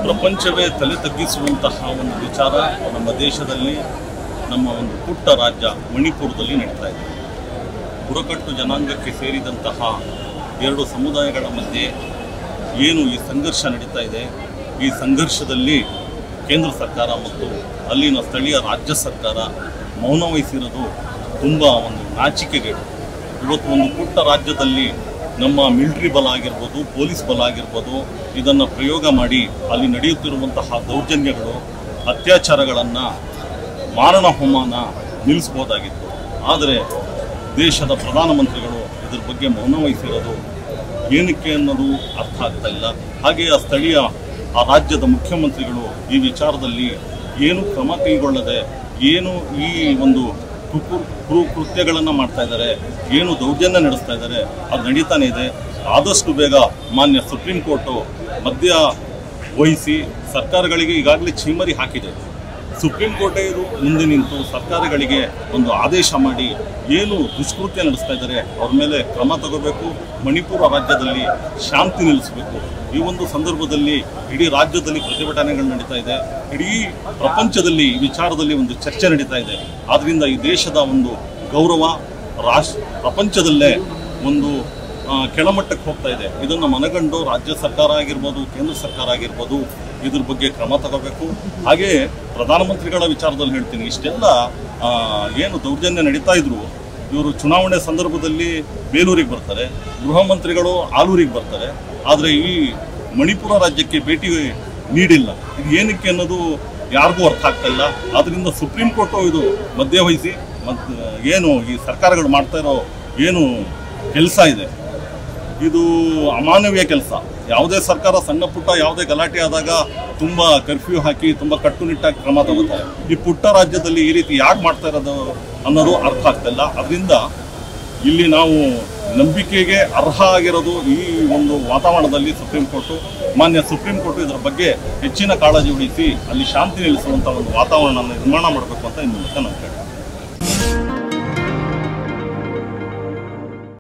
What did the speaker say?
ಪ್ರಪಂಚವೇ ತಲೆ ತಗ್ಗಿಸುವಂತಹ ಒಂದು ವಿಚಾರ ನಮ್ಮ ದೇಶದಲ್ಲಿ ನಮ್ಮ ಒಂದು ಪುಟ್ಟ ರಾಜ್ಯ ಮಣಿಪುರದಲ್ಲಿ ನಡೀತಾ ಇದೆ ಬುಡಕಟ್ಟು ಜನಾಂಗಕ್ಕೆ ಸೇರಿದಂತಹ ಎರಡು ಸಮುದಾಯಗಳ ಮಧ್ಯೆ ಏನು ಈ ಸಂಘರ್ಷ ನಡೀತಾ ಇದೆ ಈ ಸಂಘರ್ಷದಲ್ಲಿ ಕೇಂದ್ರ ಸರ್ಕಾರ ಮತ್ತು ಅಲ್ಲಿನ ಸ್ಥಳೀಯ ರಾಜ್ಯ ಸರ್ಕಾರ ಮೌನ ವಹಿಸಿರೋದು ತುಂಬ ಒಂದು ನಾಚಿಕೆಗೇಡು ಇವತ್ತು ಒಂದು ಪುಟ್ಟ ರಾಜ್ಯದಲ್ಲಿ ನಮ್ಮ ಮಿಲಿಟರಿ ಬಲ ಆಗಿರ್ಬೋದು ಪೊಲೀಸ್ ಬಲ ಆಗಿರ್ಬೋದು ಇದನ್ನು ಪ್ರಯೋಗ ಮಾಡಿ ಅಲ್ಲಿ ನಡೆಯುತ್ತಿರುವಂತಹ ದೌರ್ಜನ್ಯಗಳು ಅತ್ಯಾಚಾರಗಳನ್ನು ಮಾರಣ ಹೋಮನ ನಿಲ್ಲಿಸ್ಬೋದಾಗಿತ್ತು ಆದರೆ ದೇಶದ ಪ್ರಧಾನಮಂತ್ರಿಗಳು ಇದ್ರ ಬಗ್ಗೆ ಮೌನ ವಹಿಸಿರೋದು ಏನಕ್ಕೆ ಅನ್ನೋದು ಅರ್ಥ ಆಗ್ತಾ ಇಲ್ಲ ಹಾಗೆ ಆ ಸ್ಥಳೀಯ ಆ ರಾಜ್ಯದ ಮುಖ್ಯಮಂತ್ರಿಗಳು ಈ ವಿಚಾರದಲ್ಲಿ ಏನು ಕ್ರಮ ಕೈಗೊಳ್ಳದೆ ಏನು ಈ ಒಂದು ಕುಕು ಕ್ರೂ ಕೃತ್ಯಗಳನ್ನು ಮಾಡ್ತಾ ಇದ್ದಾರೆ ಏನು ದೌರ್ಜನ್ಯ ನಡೆಸ್ತಾ ಇದ್ದಾರೆ ಅದು ನಡೀತಾನೆ ಇದೆ ಆದಷ್ಟು ಬೇಗ ಮಾನ್ಯ ಸುಪ್ರೀಂ ಕೋರ್ಟು ಮಧ್ಯ ವಹಿಸಿ ಸರ್ಕಾರಗಳಿಗೆ ಈಗಾಗಲೇ ಚೀಮರಿ ಹಾಕಿದೆ ಸುಪ್ರೀಂ ಕೋರ್ಟೇ ಇದು ಮುಂದೆ ನಿಂತು ಸರ್ಕಾರಗಳಿಗೆ ಒಂದು ಆದೇಶ ಮಾಡಿ ಏನು ದುಷ್ಕೃತ್ಯ ನಡೆಸ್ತಾ ಇದ್ದಾರೆ ಅವ್ರ ಮೇಲೆ ಕ್ರಮ ತಗೋಬೇಕು ಮಣಿಪುರ ರಾಜ್ಯದಲ್ಲಿ ಶಾಂತಿ ನಿಲ್ಲಿಸಬೇಕು ಈ ಒಂದು ಸಂದರ್ಭದಲ್ಲಿ ಇಡೀ ರಾಜ್ಯದಲ್ಲಿ ಪ್ರತಿಭಟನೆಗಳು ನಡೀತಾ ಇದೆ ಇಡೀ ಪ್ರಪಂಚದಲ್ಲಿ ಈ ವಿಚಾರದಲ್ಲಿ ಒಂದು ಚರ್ಚೆ ನಡೀತಾ ಇದೆ ಆದ್ದರಿಂದ ಈ ದೇಶದ ಒಂದು ಗೌರವ ರಾಷ್ಟ್ರ ಪ್ರಪಂಚದಲ್ಲೇ ಒಂದು ಆ, ಕೆಳಮಟ್ಟಕ್ಕೆ ಹೋಗ್ತಾ ಇದೆ ಇದನ್ನು ಮನಗಂಡು ರಾಜ್ಯ ಸರ್ಕಾರ ಆಗಿರ್ಬೋದು ಕೇಂದ್ರ ಸರ್ಕಾರ ಆಗಿರ್ಬೋದು ಇದ್ರ ಬಗ್ಗೆ ಕ್ರಮ ತಗೋಬೇಕು ಹಾಗೆ ಪ್ರಧಾನಮಂತ್ರಿಗಳ ವಿಚಾರದಲ್ಲಿ ಹೇಳ್ತೀನಿ ಇಷ್ಟೆಲ್ಲ ಆ, ಏನು ದೌರ್ಜನ್ಯ ನಡೀತಾ ಇದ್ರು ಇವರು ಚುನಾವಣೆ ಸಂದರ್ಭದಲ್ಲಿ ಬೇಲೂರಿಗೆ ಬರ್ತಾರೆ ಗೃಹ ಮಂತ್ರಿಗಳು ಆಲೂರಿಗೆ ಬರ್ತಾರೆ ಆದರೆ ಈ ಮಣಿಪುರ ರಾಜ್ಯಕ್ಕೆ ಭೇಟಿ ನೀಡಿಲ್ಲ ಇದು ಏನಕ್ಕೆ ಅನ್ನೋದು ಯಾರಿಗೂ ಅರ್ಥ ಆಗ್ತಾ ಇಲ್ಲ ಆದ್ದರಿಂದ ಸುಪ್ರೀಂ ಕೋರ್ಟು ಇದು ಮಧ್ಯವಹಿಸಿ ಮತ್ತು ಏನು ಈ ಸರ್ಕಾರಗಳು ಮಾಡ್ತಾ ಇರೋ ಏನು ಕೆಲಸ ಇದೆ ಇದು ಅಮಾನವೀಯ ಕೆಲಸ ಯಾವುದೇ ಸರ್ಕಾರ ಸಣ್ಣ ಪುಟ್ಟ ಯಾವುದೇ ಗಲಾಟೆ ಆದಾಗ ತುಂಬ ಕರ್ಫ್ಯೂ ಹಾಕಿ ತುಂಬ ಕಟ್ಟುನಿಟ್ಟಾಗಿ ಕ್ರಮ ತಗೋತಾರೆ ಈ ಪುಟ್ಟ ರಾಜ್ಯದಲ್ಲಿ ಈ ರೀತಿ ಯಾಕೆ ಮಾಡ್ತಾ ಇರೋದು ಅನ್ನೋದು ಅರ್ಥ ಆಗ್ತಿಲ್ಲ ಅದರಿಂದ ಇಲ್ಲಿ ನಾವು ನಂಬಿಕೆಗೆ ಅರ್ಹ ಆಗಿರೋದು ಈ ಒಂದು ವಾತಾವರಣದಲ್ಲಿ ಸುಪ್ರೀಂ ಕೋರ್ಟು ಮಾನ್ಯ ಸುಪ್ರೀಂ ಕೋರ್ಟು ಇದರ ಬಗ್ಗೆ ಹೆಚ್ಚಿನ ಕಾಳಜಿ ವಹಿಸಿ ಅಲ್ಲಿ ಶಾಂತಿ ನೆಲೆಸುವಂಥ ಒಂದು ವಾತಾವರಣ ನಿರ್ಮಾಣ ಮಾಡಬೇಕು ಅಂತ ಇನ್ನು ಮೂಲಕ ನಾನು ಕೇಳ್ತೀನಿ